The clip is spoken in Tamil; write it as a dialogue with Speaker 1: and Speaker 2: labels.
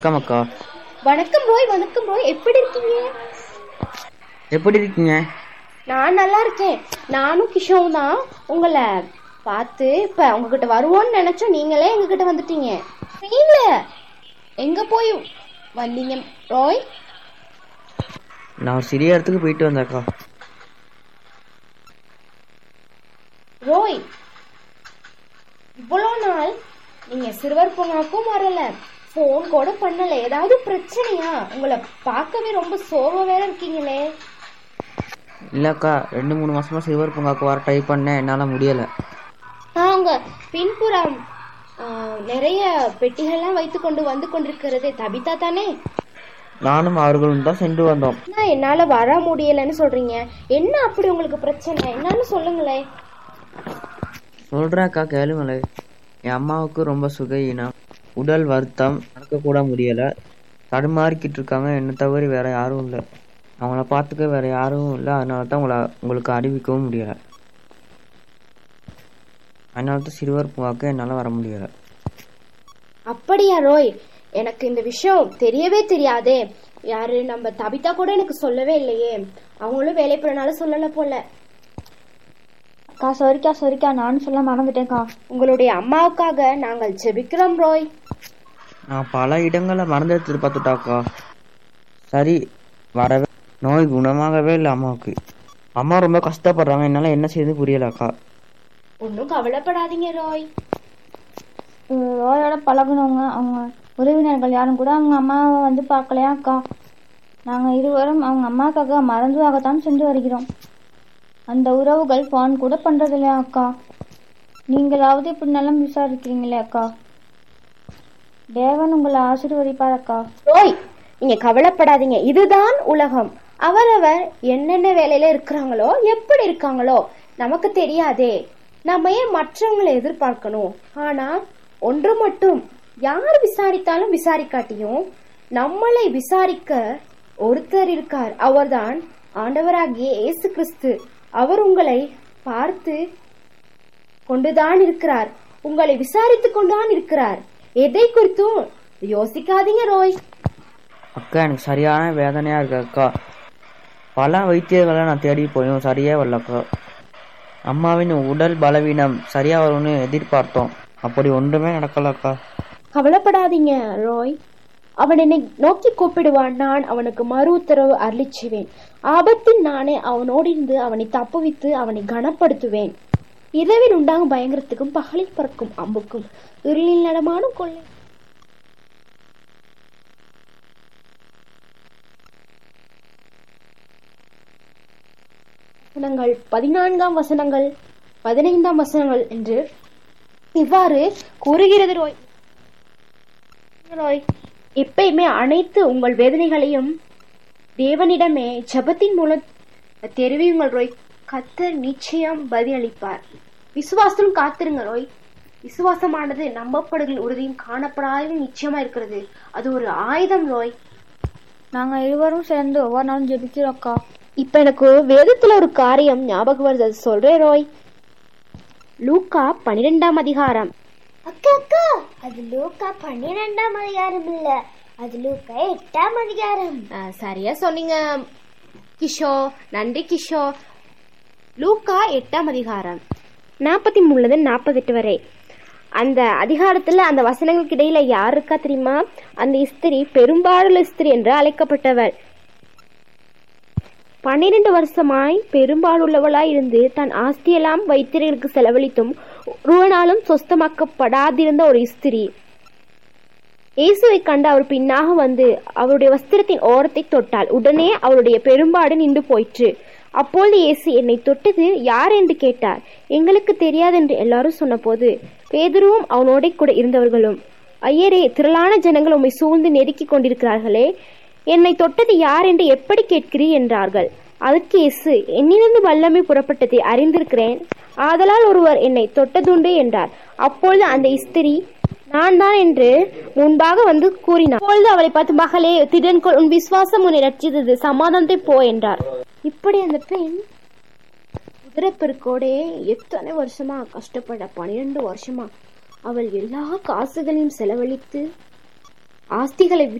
Speaker 1: வணக்கம் அக்கா
Speaker 2: வணக்கம் ரோய் வணக்கம் ரோய் எப்படி இருக்கீங்க
Speaker 1: எப்படி இருக்கீங்க
Speaker 2: நான் நல்லா இருக்கேன் நானும் கிஷோவும் தான் உங்களை பார்த்து இப்ப உங்ககிட்ட வருவோம்னு நினைச்சோம் நீங்களே எங்ககிட்ட வந்துட்டீங்க நீங்கள எங்க போய் வந்தீங்க ரோய்
Speaker 1: நான் ஒரு சிறிய இடத்துக்கு போயிட்டு வந்தேன் அக்கா
Speaker 2: ரோய் இவ்வளோ நாள் நீங்க சிறுவர் பூங்காக்கும் வரல ஃபோன் கூட பண்ணல ஏதாவது பிரச்சனையா உங்களை பார்க்கவே ரொம்ப சோர்வா வேற இருக்கீங்களே
Speaker 1: இல்லைக்கா ரெண்டு மூணு மாசமா சிறுவர் பூங்காக்கு வர ட்ரை பண்ணேன் என்னால் முடியலை
Speaker 2: நான் உங்க பின்புறம் ஆ, நிறைய பெட்டிகள்லாம் வைத்து கொண்டு வந்து கொண்டிருக்கிறது தபிதா தானே
Speaker 1: நானும் அவர்களும் தான் சென்று வந்தோம்
Speaker 2: நான் என்னால வர முடியலன்னு சொல்றீங்க என்ன அப்படி உங்களுக்கு பிரச்சனை என்னன்னு சொல்லுங்களேன்
Speaker 1: சொல்கிறேன் அக்கா கேளுங்களே என் அம்மாவுக்கு ரொம்ப சுகையினம் உடல் வருத்தம் நடக்கக்கூட முடியலை தடுமாறிக்கிட்டு இருக்காங்க என்னை தவிர வேற யாரும் இல்லை அவங்கள பார்த்துக்க வேற யாரும் இல்லை அதனால தான் உங்களை உங்களுக்கு அறிவிக்கவும் முடியலை அதனால தான் சிறுவர் பூங்காக்கு என்னால் வர முடியலை
Speaker 2: அப்படியா ரோய் எனக்கு இந்த விஷயம் தெரியவே தெரியாதே யாரு நம்ம தபிதா கூட எனக்கு சொல்லவே இல்லையே அவங்களும் வேலை போறனால சொல்லல போல
Speaker 3: அக்கா சரிக்கா சரிக்கா நானும் சொல்ல மறந்துட்டேன்க்கா
Speaker 2: உங்களுடைய அம்மாவுக்காக நாங்கள் ஜெபிக்கிறோம் ரோய்
Speaker 1: நான் பல இடங்களை மறந்து எடுத்துட்டு பார்த்துட்டாக்கா சரி வரவே நோய் குணமாகவே இல்லை அம்மாவுக்கு அம்மா ரொம்ப கஷ்டப்படுறாங்க என்னால் என்ன செய்யுது புரியலக்கா
Speaker 2: ஒன்றும் கவலைப்படாதீங்க ரோய்
Speaker 3: ரோயோட பழகுனவங்க அவங்க உறவினர்கள் யாரும் கூட அவங்க அம்மாவை வந்து பார்க்கலையா அக்கா நாங்கள் இருவரும் அவங்க அம்மாக்காக மறந்துவாகத்தான் சென்று வருகிறோம் அந்த உறவுகள் ஃபோன் கூட பண்ணுறதில்லையா அக்கா நீங்களாவது இப்படி நல்லா விசாரிக்கிறீங்களே அக்கா தேவன் உங்களை ஆசீர்வதிப்பார் அக்கா
Speaker 2: ரோய் நீங்க கவலைப்படாதீங்க இதுதான் உலகம் அவரவர் என்னென்ன வேலையில இருக்கிறாங்களோ எப்படி இருக்காங்களோ நமக்கு தெரியாதே நம்ம ஏன் மற்றவங்களை எதிர்பார்க்கணும் ஆனா ஒன்று மட்டும் யார் விசாரித்தாலும் விசாரிக்காட்டியும் நம்மளை விசாரிக்க ஒருத்தர் இருக்கார் அவர்தான் ஆண்டவராகிய இயேசு கிறிஸ்து அவர் உங்களை பார்த்து கொண்டுதான் இருக்கிறார் உங்களை விசாரித்து கொண்டுதான் இருக்கிறார் எதை குறித்தும் யோசிக்காதீங்க ரோய்
Speaker 1: அக்கா எனக்கு சரியான வேதனையாக இருக்கு அக்கா பல வைத்தியர்களை நான் தேடி போயும் சரியே வரலக்கா அம்மாவின் உடல் பலவீனம் சரியா வரும்னு எதிர்பார்த்தோம் அப்படி ஒன்றுமே நடக்கலக்கா
Speaker 2: கவலைப்படாதீங்க ரோய் அவன் என்னை நோக்கி கூப்பிடுவான் நான் அவனுக்கு மறு உத்தரவு அருளிச் செய்வேன் ஆபத்தில் நானே அவனோடு இருந்து அவனை தப்புவித்து அவனை கனப்படுத்துவேன் இரவில் உண்டாகும் பயங்கரத்துக்கும் பகலில் பறக்கும் அம்புக்கும் இருளில் நடமாடும் கொள்ளை வசனங்கள் பதினான்காம் வசனங்கள் பதினைந்தாம் வசனங்கள் என்று இவ்வாறு கூறுகிறது ரோய் ரோய் எப்பயுமே அனைத்து உங்கள் வேதனைகளையும் தேவனிடமே ஜெபத்தின் மூலம் தெரிவியுங்கள் ரோய் கத்தர் நிச்சயம் பதிலளிப்பார் விசுவாசம் காத்திருங்க ரோய் விசுவாசமானது நம்பப்படுகிற உறுதியும் காணப்படாத நிச்சயமா இருக்கிறது அது ஒரு ஆயுதம் ரோய்
Speaker 3: நாங்கள் இருவரும் சேர்ந்து ஒவ்வொரு நாளும் ஜெபிக்கிறோம் அக்கா
Speaker 2: இப்ப எனக்கு வேதத்துல ஒரு காரியம் ஞாபகம் வருது அது சொல்றேன் ரோய் லூக்கா பன்னிரெண்டாம் அதிகாரம்
Speaker 4: அக்கா அக்கா அது லூக்கா பன்னிரெண்டாம் அதிகாரம் இல்ல அது லூக்கா எட்டாம் அதிகாரம்
Speaker 2: ஆ, சரியா சொன்னீங்க கிஷோ நன்றி கிஷோ லூக்கா எட்டாம் அதிகாரம் நாற்பத்தி மூணுல நாற்பத்தெட்டு வரை அந்த அதிகாரத்துல அந்த வசனங்களுக்கு இடையில யார் இருக்கா தெரியுமா அந்த ஸ்திரி பெரும்பாலுள்ள ஸ்திரி என்று அழைக்கப்பட்டவள் பன்னிரண்டு வருஷமாய் பெரும்பாலுள்ளவளாய் இருந்து தன் ஆஸ்தியெல்லாம் வைத்தியர்களுக்கு செலவழித்தும் ஒரு நாளும் சொஸ்தமாக்கப்படாதிருந்த ஒரு ஸ்திரி இயேசுவை கண்டு அவர் பின்னாக வந்து அவருடைய வஸ்திரத்தின் ஓரத்தை தொட்டாள் உடனே அவருடைய பெரும்பாடு நின்று போயிற்று அப்பொழுது இயேசு என்னை தொட்டது யார் என்று கேட்டார் எங்களுக்கு தெரியாது என்று எல்லாரும் சொன்னபோது பேதுருவும் அவனோட கூட இருந்தவர்களும் ஐயரே திரளான ஜனங்கள் உம்மை சூழ்ந்து நெருக்கிக் கொண்டிருக்கிறார்களே என்னை தொட்டது யார் என்று எப்படி கேட்கிறீர் என்றார்கள் அதற்கு இயேசு என்னிலிருந்து வல்லமை புறப்பட்டதை அறிந்திருக்கிறேன் ஆதலால் ஒருவர் என்னை தொட்டதுண்டு என்றார் அப்பொழுது அந்த ஸ்திரீ நான் தான் என்று முன்பாக வந்து கூறினார் அப்பொழுது அவளை பார்த்து மகளே திடன்கொள் உன் விசுவாசம் உன்னை ரட்சித்தது சமாதானத்தை போ என்றார் இப்படி அந்த பெண் குதிரைப்பெருக்கோடே எத்தனை வருஷமா கஷ்டப்பட பன்னிரெண்டு வருஷமா அவள் எல்லா காசுகளையும் செலவழித்து ஆஸ்திகளை